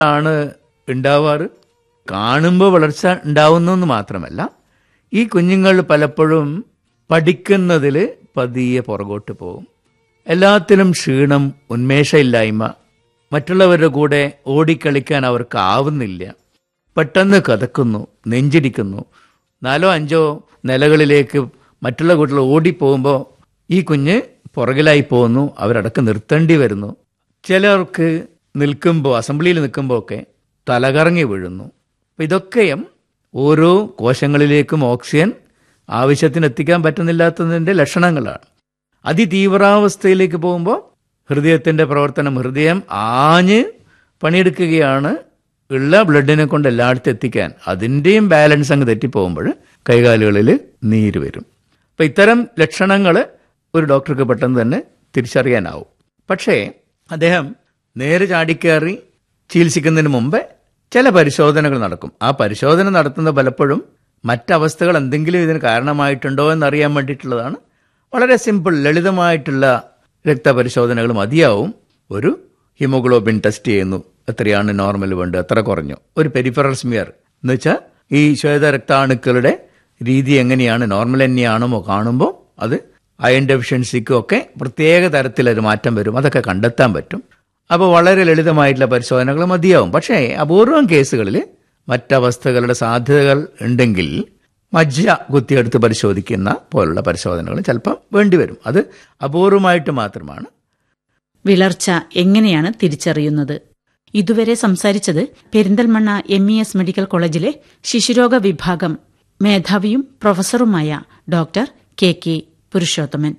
ആണ് ഉണ്ടാവാറ് കാണുമ്പോൾ വളർച്ച ഉണ്ടാവുന്നെന്ന് മാത്രമല്ല ഈ കുഞ്ഞുങ്ങൾ പലപ്പോഴും പഠിക്കുന്നതിൽ പതിയെ പുറകോട്ട് പോകും എല്ലാത്തിലും ക്ഷീണം ഉന്മേഷമില്ലായ്മ മറ്റുള്ളവരുടെ കൂടെ ഓടിക്കളിക്കാൻ അവർക്ക് ആവുന്നില്ല പെട്ടെന്ന് കതക്കുന്നു നെഞ്ചിടിക്കുന്നു നാലോ അഞ്ചോ നിലകളിലേക്ക് മറ്റുള്ള കുട്ടികൾ ഓടിപ്പോകുമ്പോൾ ഈ കുഞ്ഞ് പുറകിലായി പോകുന്നു അവരടക്കം നിർത്തേണ്ടി വരുന്നു ചിലർക്ക് നിൽക്കുമ്പോൾ അസംബ്ലിയിൽ നിൽക്കുമ്പോൾ ഒക്കെ തലകറങ്ങി വീഴുന്നു അപ്പം ഇതൊക്കെയും ഓരോ കോശങ്ങളിലേക്കും ഓക്സിജൻ ആവശ്യത്തിന് എത്തിക്കാൻ പറ്റുന്നില്ലാത്തതിൻ്റെ ലക്ഷണങ്ങളാണ് അതിതീവ്രാവസ്ഥയിലേക്ക് പോകുമ്പോൾ ഹൃദയത്തിൻ്റെ പ്രവർത്തനം ഹൃദയം ആഞ്ഞ് പണിയെടുക്കുകയാണ് ഉള്ള ബ്ലഡിനെ കൊണ്ട് എല്ലായിടത്തും എത്തിക്കാൻ അതിൻ്റെയും ബാലൻസ് അങ്ങ് തെറ്റിപ്പോകുമ്പോൾ കൈകാലുകളിൽ നീര് വരും അപ്പം ഇത്തരം ലക്ഷണങ്ങൾ ഒരു ഡോക്ടർക്ക് പെട്ടെന്ന് തന്നെ തിരിച്ചറിയാനാവും പക്ഷേ അദ്ദേഹം നേരെ ചാടിക്കയറി ചികിത്സിക്കുന്നതിന് മുമ്പേ ചില പരിശോധനകൾ നടക്കും ആ പരിശോധന നടത്തുന്ന പലപ്പോഴും മറ്റവസ്ഥകൾ എന്തെങ്കിലും ഇതിന് കാരണമായിട്ടുണ്ടോ എന്നറിയാൻ വേണ്ടിയിട്ടുള്ളതാണ് വളരെ സിമ്പിൾ ലളിതമായിട്ടുള്ള രക്തപരിശോധനകൾ മതിയാവും ഒരു ഹിമോഗ്ലോബിൻ ടെസ്റ്റ് ചെയ്യുന്നു എത്രയാണ് നോർമൽ വേണ്ടത് എത്ര കുറഞ്ഞു ഒരു പെരിഫറൽ സ്മിയർ എന്ന് വെച്ചാൽ ഈ ശ്വേത രക്താണുക്കളുടെ രീതി എങ്ങനെയാണ് നോർമൽ തന്നെയാണോ കാണുമ്പോൾ അത് അയൺ ഡെഫിഷ്യൻസിക്കും ഒക്കെ പ്രത്യേക തരത്തിലൊരു മാറ്റം വരും അതൊക്കെ കണ്ടെത്താൻ പറ്റും അപ്പോൾ വളരെ ലളിതമായിട്ടുള്ള പരിശോധനകൾ മതിയാവും പക്ഷേ അപൂർവം കേസുകളിൽ മറ്റവസ്ഥകളുടെ സാധ്യതകൾ ഉണ്ടെങ്കിൽ മജ്ജ കുത്തിയെടുത്ത് പരിശോധിക്കുന്ന പോലുള്ള പരിശോധനകൾ ചിലപ്പം വേണ്ടിവരും അത് അപൂർവമായിട്ട് മാത്രമാണ് വിളർച്ച എങ്ങനെയാണ് തിരിച്ചറിയുന്നത് ഇതുവരെ സംസാരിച്ചത് Perinthalmanna M E S medical കോളേജിലെ ശിശുരോഗ വിഭാഗം മേധാവിയും പ്രൊഫസറുമായ doctor K K Purushothaman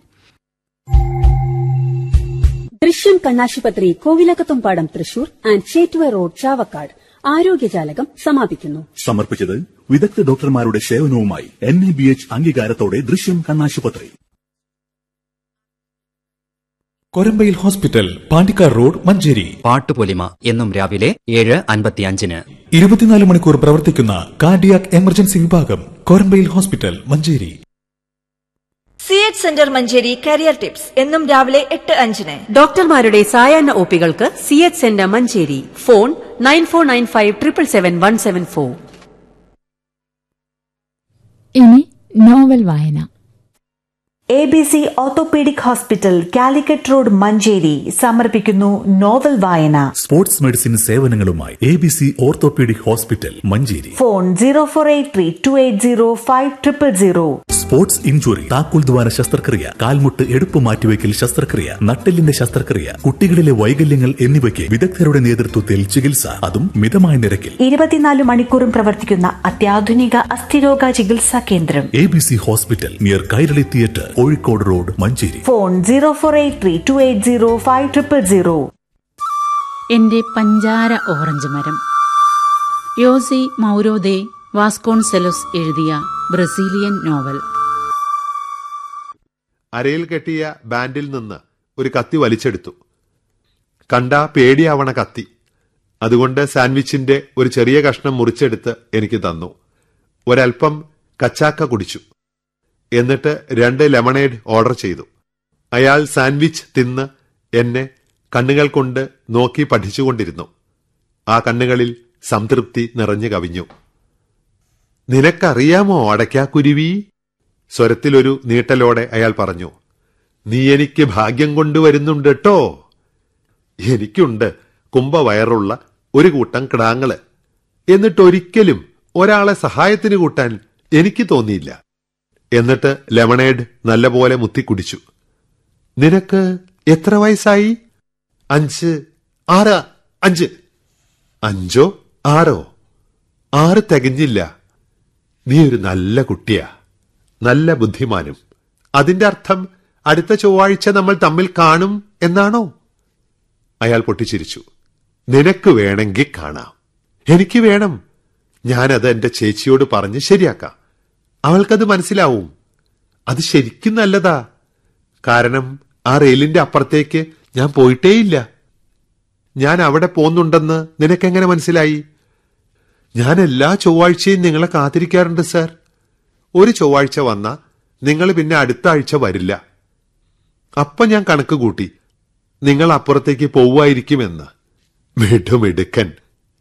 Drishyam കണ്ണാശുപത്രി കോവിലകത്തുംപാടം തൃശൂർ ആൻഡ് ചേറ്റുവ റോഡ് ചാവക്കാട് ആരോഗ്യജാലകം സമാപിക്കുന്നു സമർപ്പിച്ചത് വിദഗ്ധ ഡോക്ടർമാരുടെ സേവനവുമായി എൻ എ ബി എച്ച് അംഗീകാരത്തോടെ ദൃശ്യം കണ്ണാശുപത്രി കൊരമ്പയിൽ ഹോസ്പിറ്റൽ പാണ്ടിക്കാർ റോഡ് മഞ്ചേരി പാട്ടുപൊലിമ എന്നും രാവിലെ ഏഴ് അൻപത്തിയഞ്ചിന് ഇരുപത്തിനാല് മണിക്കൂർ പ്രവർത്തിക്കുന്ന കാർഡിയാക് എമർജൻസി വിഭാഗം Korambayil hospital Manjeri C H centre Manjeri career tips എന്നും രാവിലെ എട്ട് അഞ്ചിന് ഡോക്ടർമാരുടെ സായാഹ്ന ഒപികൾക്ക് C H centre Manjeri phone nine four nine five triple seven one seven four ഇനി നോവൽ വായന A B C orthopaedic hospital Calicut road Manjeri സമർപ്പിക്കുന്നു നോവൽ വായന സ്പോർട്സ് മെഡിസിൻ സേവനങ്ങളുമായി A B C orthopaedic hospital Manjeri phone zero four eight three two eight zero five triple zero sports injury താക്കോൽ ദ്വാര ശസ്ത്രക്രിയ കാൽമുട്ട് എടുപ്പ് മാറ്റിവെക്കൽ ശസ്ത്രക്രിയ നട്ടെല്ലിന്റെ ശസ്ത്രക്രിയ കുട്ടികളിലെ വൈകല്യങ്ങൾ എന്നിവയ്ക്ക് വിദഗ്ധരുടെ നേതൃത്വത്തിൽ ചികിത്സ അതും മിതമായ നിരക്കിൽ ഇരുപത്തിനാല് മണിക്കൂറും പ്രവർത്തിക്കുന്ന അത്യാധുനിക അസ്ഥിരോഗ ചികിത്സാ കേന്ദ്രം A B C hospital near Kairali theatre Kozhikode road Manjeri phone zero four eight three two eight zero five triple zero എന്റെ പഞ്ചാര ഓറഞ്ച് മരം യോസി മൗരോദെ വാസ്കോൺസെലോസ് എഴുതിയ ബ്രസീലിയൻ നോവൽ അരയിൽ കെട്ടിയ ബാൻഡിൽ നിന്ന് ഒരു കത്തി വലിച്ചെടുത്തു കണ്ട പേടിയാവണ കത്തി അതുകൊണ്ട് സാൻഡ്വിച്ചിന്റെ ഒരു ചെറിയ കഷ്ണം മുറിച്ചെടുത്ത് എനിക്ക് തന്നു ഒരൽപ്പം കച്ചാക്ക കുടിച്ചു എന്നിട്ട് രണ്ട് ലെമണേഡ് ഓർഡർ ചെയ്തു അയാൾ സാൻഡ്വിച്ച് തിന്ന് എന്നെ കണ്ണുകൾ കൊണ്ട് നോക്കി പഠിച്ചുകൊണ്ടിരുന്നു ആ കണ്ണുകളിൽ സംതൃപ്തി നിറഞ്ഞു കവിഞ്ഞു നിനക്കറിയാമോ അടയ്ക്കാക്കുരുവി സ്വരത്തിലൊരു നീട്ടലോടെ അയാൾ പറഞ്ഞു നീ എനിക്ക് ഭാഗ്യം കൊണ്ടുവരുന്നുണ്ട് കേട്ടോ എനിക്കുണ്ട് കുംഭവയറുള്ള ഒരു കൂട്ടം കിടാങ്ങള് എന്നിട്ടൊരിക്കലും ഒരാളെ സഹായത്തിന് കൂട്ടാൻ എനിക്ക് തോന്നിയില്ല എന്നിട്ട് ലെമണേഡ് നല്ലപോലെ മുത്തിക്കുടിച്ചു നിനക്ക് എത്ര വയസ്സായി അഞ്ച് ആറ് അഞ്ച് അഞ്ചോ ആറോ ആറ് തികഞ്ഞില്ല നീ ഒരു നല്ല കുട്ടിയാ നല്ല ബുദ്ധിമാനും അതിന്റെ അർത്ഥം അടുത്ത ചൊവ്വാഴ്ച നമ്മൾ തമ്മിൽ കാണും എന്നാണോ അയാൾ പൊട്ടിച്ചിരിച്ചു നിനക്ക് വേണമെങ്കിൽ കാണാം എനിക്ക് വേണം ഞാനത് എന്റെ ചേച്ചിയോട് പറഞ്ഞ് ശരിയാക്കാം അവൾക്കത് മനസ്സിലാവും അത് ശരിക്കും നല്ലതാ കാരണം ആ റെയിലിന്റെ അപ്പുറത്തേക്ക് ഞാൻ പോയിട്ടേയില്ല ഞാൻ അവിടെ പോന്നുണ്ടെന്ന് നിനക്കെങ്ങനെ മനസ്സിലായി ഞാൻ എല്ലാ ചൊവ്വാഴ്ചയും നിങ്ങളെ കാത്തിരിക്കാറുണ്ട് സാർ ഒരു ചൊവ്വാഴ്ച വന്ന നിങ്ങൾ പിന്നെ അടുത്ത ആഴ്ച വരില്ല അപ്പൊ ഞാൻ കണക്ക് കൂട്ടി നിങ്ങൾ അപ്പുറത്തേക്ക് പോവായിരിക്കുമെന്ന് മിടുമിടുക്കൻ